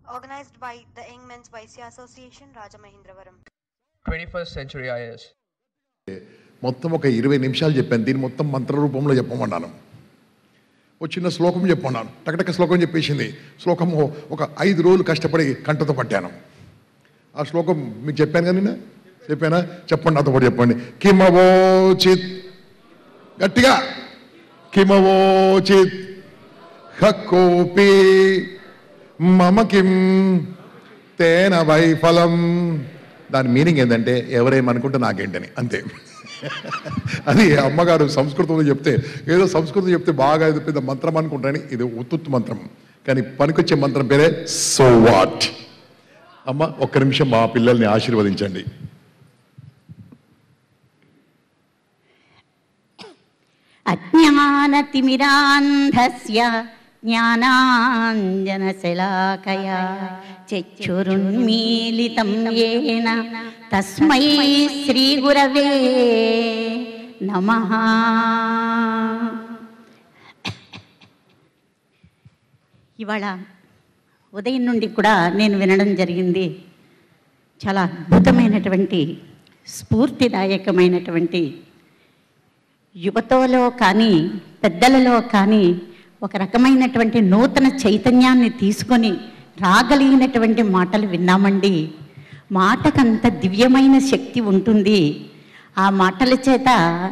organized by the Young Men's Vaisya Association, Rajamahindravaram. 21st Century IS. మొత్తం ఒక ఇరవై నిమిషాలు చెప్పాను దీన్ని మొత్తం మంత్ర రూపంలో చెప్పమన్నాను ఒక చిన్న శ్లోకం చెప్పమన్నాను టకటక శ్లోకం చెప్పేసింది శ్లోకము ఒక ఐదు రోజులు కష్టపడి కంటతో పట్టాను ఆ శ్లోకం మీకు చెప్పాను కదా నేను చెప్పానా చెప్పండి నాతో పాటు చెప్పండి కిమవోచిత్ గట్టిగా కిమవోచిత్ హకోపి మమ కిం తేన వైఫలం దాని మీనింగ్ ఏంటంటే ఎవరేమనుకుంటే నాకేంటని అంతే అది అమ్మగారు సంస్కృతంలో చెప్తే ఏదో సంస్కృతం చెప్తే బాగా ఏదో పెద్ద మంత్రం అనుకుంటాని ఇది ఉత్తుత్తు మంత్రం కానీ పనికొచ్చే మంత్రం పేరే సో వాట్ అమ్మ ఒక్క నిమిషం మా పిల్లల్ని ఆశీర్వదించండి అజ్ఞానతిమిరాంధస్య జ్ఞానాంజనశలాకయా చక్షురున్మీలితం ఏన తస్మై శ్రీగురవే నమః ఇవాళ ఉదయం నుండి కూడా నేను వినడం జరిగింది చాలా అద్భుతమైనటువంటి స్ఫూర్తిదాయకమైనటువంటి యువతలో కానీ పెద్దలలో కానీ ఒక రకమైనటువంటి నూతన చైతన్యాన్ని తీసుకొని రాగలిగినటువంటి మాటలు విన్నామండి మాటకంత దివ్యమైన శక్తి ఉంటుంది ఆ మాటల చేత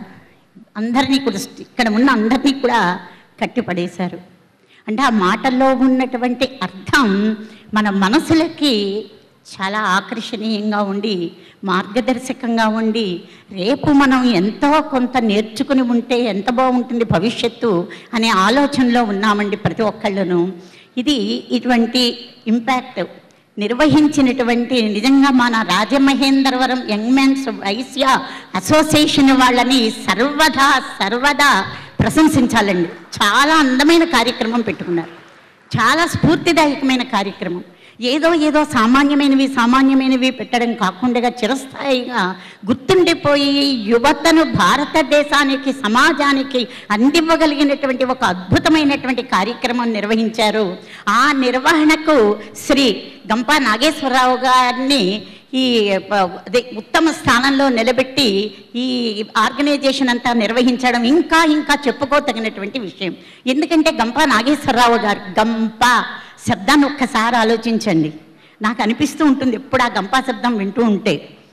అందరినీ కూడా ఇక్కడ ఉన్న అందరినీ కూడా కట్టిపడేశారు అంటే ఆ మాటల్లో ఉన్నటువంటి అర్థం మన మనసులకి చాలా ఆకర్షణీయంగా ఉండి మార్గదర్శకంగా ఉండి రేపు మనం ఎంతో కొంత నేర్చుకుని ఉంటే ఎంత బాగుంటుంది భవిష్యత్తు అనే ఆలోచనలో ఉన్నామండి ప్రతి ఒక్కళ్ళను ఇది ఇటువంటి ఇంపాక్ట్ నిర్వహించినటువంటి నిజంగా మన Rajamahendravaram young men's Vysya association వాళ్ళని సర్వదా సర్వదా ప్రశంసించాలండి చాలా అందమైన కార్యక్రమం పెట్టుకున్నారు చాలా స్ఫూర్తిదాయకమైన కార్యక్రమం ఏదో ఏదో సామాన్యమైనవి సామాన్యమైనవి పెట్టడం కాకుండా చిరస్థాయిగా గుర్తుండిపోయి యువతను భారతదేశానికి సమాజానికి అందివ్వగలిగినటువంటి ఒక అద్భుతమైనటువంటి కార్యక్రమం నిర్వహించారు ఆ నిర్వహణకు శ్రీ గంపా నాగేశ్వరరావు గారిని ఈ ప- అదే ఉత్తమ స్థానంలో నిలబెట్టి ఈ ఆర్గనైజేషన్ అంతా నిర్వహించడం ఇంకా ఇంకా చెప్పుకోతగినటువంటి విషయం ఎందుకంటే గంప నాగేశ్వరరావు గారు గంప శబ్దాన్ని ఒక్కసారి ఆలోచించండి నాకు అనిపిస్తూ ఉంటుంది ఎప్పుడు ఆ గంప శబ్దం వింటూ ఉంటే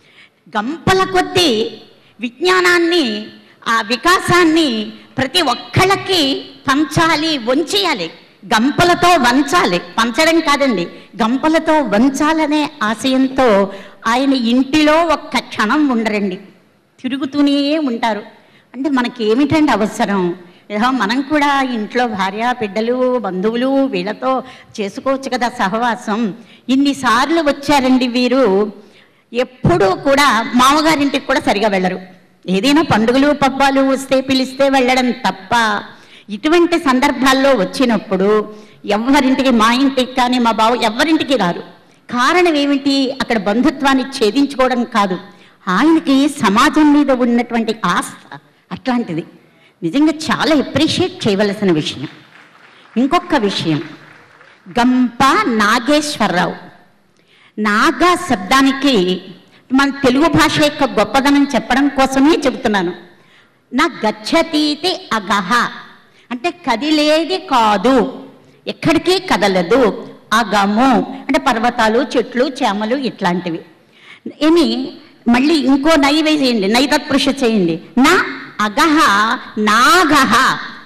గంపల కొద్దీ విజ్ఞానాన్ని ఆ వికాసాన్ని ప్రతి ఒక్కళ్ళకి పంచాలి వంచేయాలి గంపలతో వంచాలి పంచడం కాదండి గంపలతో వంచాలనే ఆశయంతో ఆయన ఇంటిలో ఒక్క క్షణం ఉండరండి తిరుగుతూనే ఉంటారు అంటే మనకి ఏమిటండి అవసరం ఏదో మనం కూడా ఇంట్లో భార్య బిడ్డలు బంధువులు వీళ్ళతో చేసుకోవచ్చు కదా సహవాసం ఇన్నిసార్లు వచ్చారండి వీరు ఎప్పుడూ కూడా మామగారింటికి కూడా సరిగా వెళ్ళరు ఏదైనా పండుగలు పబ్బాలు వస్తే పిలిస్తే వెళ్ళడం తప్ప ఇటువంటి సందర్భాల్లో వచ్చినప్పుడు ఎవరింటికి మా ఇంటికి కానీ మా బావ ఎవరింటికి రారు కారణం ఏమిటి అక్కడ బంధుత్వాన్ని ఛేదించుకోవడం కాదు ఆయనకి సమాజం మీద ఉన్నటువంటి ఆస్థ అట్లాంటిది నిజంగా చాలా ఎప్రిషియేట్ చేయవలసిన విషయం ఇంకొక విషయం గంప నాగేశ్వరరావు నాగా శబ్దానికి మన తెలుగు భాష యొక్క గొప్పదనం చెప్పడం కోసమే చెబుతున్నాను నా గచ్చతీతి అగహ అంటే కదిలేది కాదు ఎక్కడికి కదలదు అగము అంటే పర్వతాలు చెట్లు చేమలు ఇట్లాంటివి ఏమి మళ్ళీ ఇంకో నై వేసేయండి నై తత్పురుష చేయండి నా అగహ నాగహ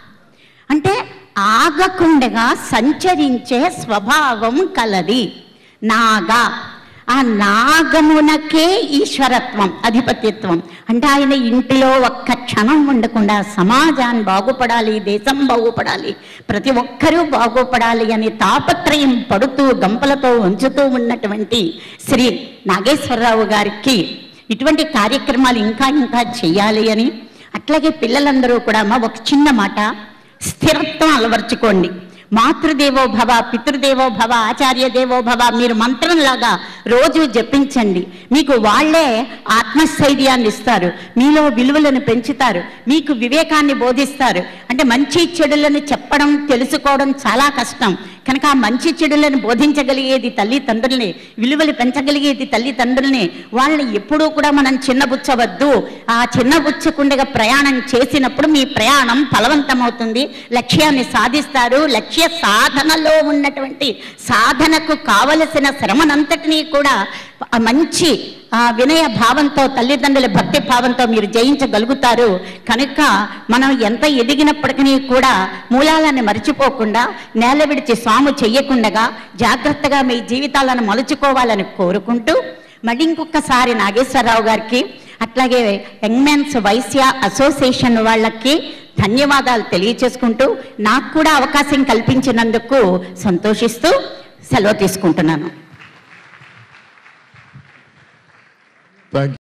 అంటే ఆగకుండగా సంచరించే స్వభావం కలది నాగా ఆ నాగమునకే ఈశ్వరత్వం అధిపత్యత్వం అంటే ఆయన ఇంటిలో ఒక్క క్షణం ఉండకుండా సమాజాన్ని బాగుపడాలి దేశం బాగుపడాలి ప్రతి ఒక్కరూ బాగుపడాలి అని తాపత్రయం పడుతూ గంపలతో ఉంచుతూ ఉన్నటువంటి శ్రీ నాగేశ్వరరావు గారికి ఇటువంటి కార్యక్రమాలు ఇంకా ఇంకా చేయాలి అని అట్లాగే పిల్లలందరూ కూడా అమ్మ ఒక చిన్న మాట స్థిరత్వం అలవర్చుకోండి మాతృదేవో భవ పితృదేవో భవ ఆచార్య దేవో భవ మీరు మంత్రంలాగా రోజు జపించండి మీకు వాళ్ళే ఆత్మస్థైర్యాన్ని ఇస్తారు మీలో విలువలను పెంచుతారు మీకు వివేకాన్ని బోధిస్తారు అంటే మంచి చెడులను చెప్పడం తెలుసుకోవడం చాలా కష్టం కనుక ఆ మంచి చెడులను బోధించగలిగేది తల్లిదండ్రుల్ని విలువలు పెంచగలిగేది తల్లిదండ్రుల్ని వాళ్ళని ఎప్పుడూ కూడా మనం చిన్నబుచ్చవద్దు ఆ చిన్నబుచ్చకుండగా ప్రయాణం చేసినప్పుడు మీ ప్రయాణం ఫలవంతమవుతుంది లక్ష్యాన్ని సాధిస్తారు లక్ష్య సాధనలో ఉన్నటువంటి సాధనకు కావలసిన శ్రమనంతటినీ కూడా ఆ మంచి ఆ వినయ భావంతో తల్లిదండ్రుల భక్తి భావంతో మీరు జయించగలుగుతారు కనుక మనం ఎంత ఎదిగినప్పటికీ కూడా మూలాలను మర్చిపోకుండా నేల విడిచి స్వాము చెయ్యకుండగా జాగ్రత్తగా మీ జీవితాలను మలుచుకోవాలని కోరుకుంటూ మళ్ళీ ఇంకొకసారి నాగేశ్వరరావు గారికి అట్లాగే యంగ్ మెన్స్ వైశ్య అసోసియేషన్ వాళ్ళకి ధన్యవాదాలు తెలియచేసుకుంటూ నాకు కూడా అవకాశం కల్పించినందుకు సంతోషిస్తూ సెలవు తీసుకుంటున్నాను థ్యాంక్